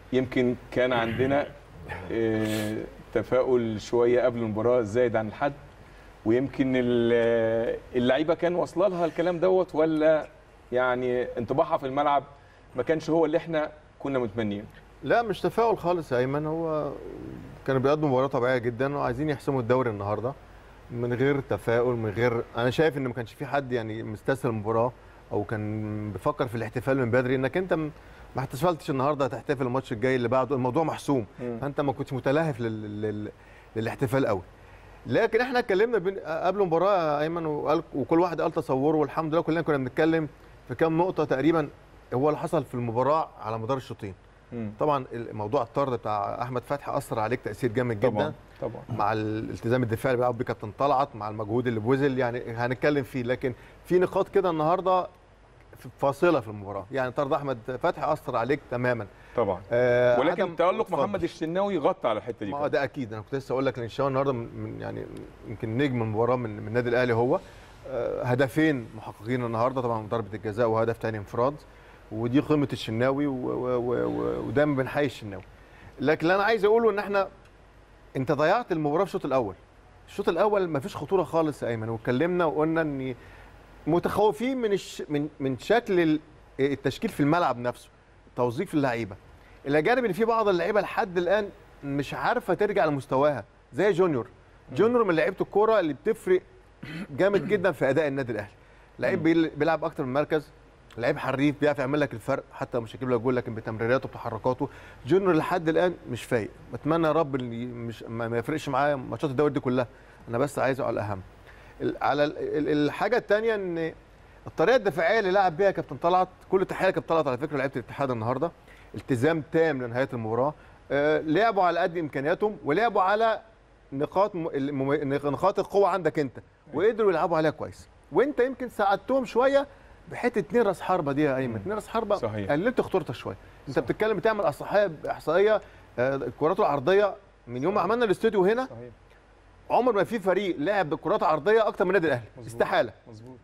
يمكن كان عندنا آه، تفاؤل شويه قبل المباراه زايد عن الحد ويمكن ال- اللعيبه كان واصله لها الكلام دوت ولا يعني انطباعها في الملعب ما كانش هو اللي احنا كنا متمنيين لا مش تفاؤل خالص يا ايمن هو كانوا بيقدموا مباراه طبيعيه جدا وعايزين يحسموا الدوري النهارده من غير تفاؤل من غير انا شايف ان ما كانش في حد يعني مستسهل المباراه او كان بيفكر في الاحتفال من بدري انك انت م- ما احتفلتش النهارده هتحتفل الماتش الجاي اللي بعده الموضوع محسوم مم. فانت ما كنتش متلهف لل... لل... للاحتفال قوي لكن احنا اتكلمنا بين... قبل المباراه يا ايمن وقال... وكل واحد قال تصوره والحمد لله كلنا كنا بنتكلم في كام نقطه تقريبا هو اللي حصل في المباراه على مدار الشوطين مم. طبعا الموضوع الطرد بتاع احمد فتحي اثر عليك تاثير جامد طبعا جدا طبعا مع الالتزام الدفاعي اللي بيلعب بيه كابتن طلعت مع المجهود اللي بذل يعني هنتكلم فيه لكن في نقاط كده النهارده فاصله في المباراه يعني طرد احمد فتحي اثر عليك تماما طبعا آه ولكن عدم- تألق اتفضل. محمد الشناوي غطى على الحته دي ما هو كمان. ده اكيد انا كنت لسه اقول لك ان شاء الله النهارده من من- يعني يمكن نجم المباراه من من النادي الاهلي هو آه، هدفين محققين النهارده طبعا ضربه الجزاء وهدف تاني انفراد ودي قيمه الشناوي و- و- و- و- ودايما بنحيي الشناوي لكن اللي انا عايز اقوله ان احنا انت ضيعت المباراه في الشوط الاول الشوط الاول ما فيش خطوره خالص يا ايمن واتكلمنا وقلنا ان متخوفين من الش... من من شكل ال- التشكيل في الملعب نفسه توظيف اللعيبه الى جانب ان في بعض اللعيبه لحد الان مش عارفه ترجع لمستواها زي جونيور جونيور من لعيبه الكوره اللي بتفرق جامد جدا في اداء النادي الاهلي لعيب بيل- بيلعب اكتر من مركز لعيب حريف بيعرف يعمل لك الفرق حتى لو مش هيجيب لك جول لكن بتمريراته بتحركاته جونيور لحد الان مش فايق بتمنى يا رب ان ي- مش ما ما يفرقش معايا ماتشات الدوري دي كلها انا بس عايزه على الاهم ال- على ال- ال- الحاجه الثانيه ان الطريقه الدفاعيه اللي لعب بيها كابتن طلعت كل تحيه لكابتن طلعت على فكره لعيبه الاتحاد النهارده التزام تام لنهايه المباراه آه، لعبوا على قد امكانياتهم ولعبوا على نقاط م... المم... نقاط القوه عندك انت وقدروا يلعبوا عليها كويس وانت يمكن ساعدتهم شويه بحته اتنين راس حربه دي يا ايمن اتنين راس حربه صحيح. قللت خطورتك شويه انت صح. بتتكلم بتعمل احصائيه احصائيه آه، الكرات العرضيه من يوم ما عملنا الاستوديو هنا صحيح عمر ما في فريق لعب بالكرات العرضيه اكتر من النادي الاهلي مظبوط. استحاله مظبوط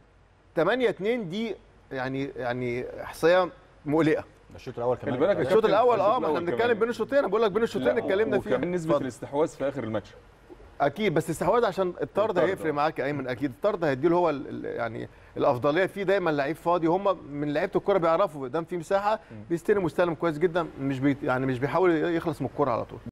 8 2 دي يعني يعني احصائيه مقلقه ده الشوط الاول كمان خلي بالك كان- يا الشوط كابتن، الاول الشوط اه ما احنا الأول بنتكلم كمان. بين الشوطين انا بقول لك بين الشوطين لا، اتكلمنا فيها وكمان نسبه اتفضل. الاستحواذ في اخر الماتش اكيد بس استحواذ عشان الطرد الطرد، هيفرق آه. معاك يا ايمن اكيد الطرد هيديله هو ال- ال- يعني الافضليه فيه دايما لعيب فاضي هم من لعيبه الكوره بيعرفوا دام في مساحه بيستلم مستلم كويس جدا مش بي يعني مش بيحاول يخلص من الكوره على طول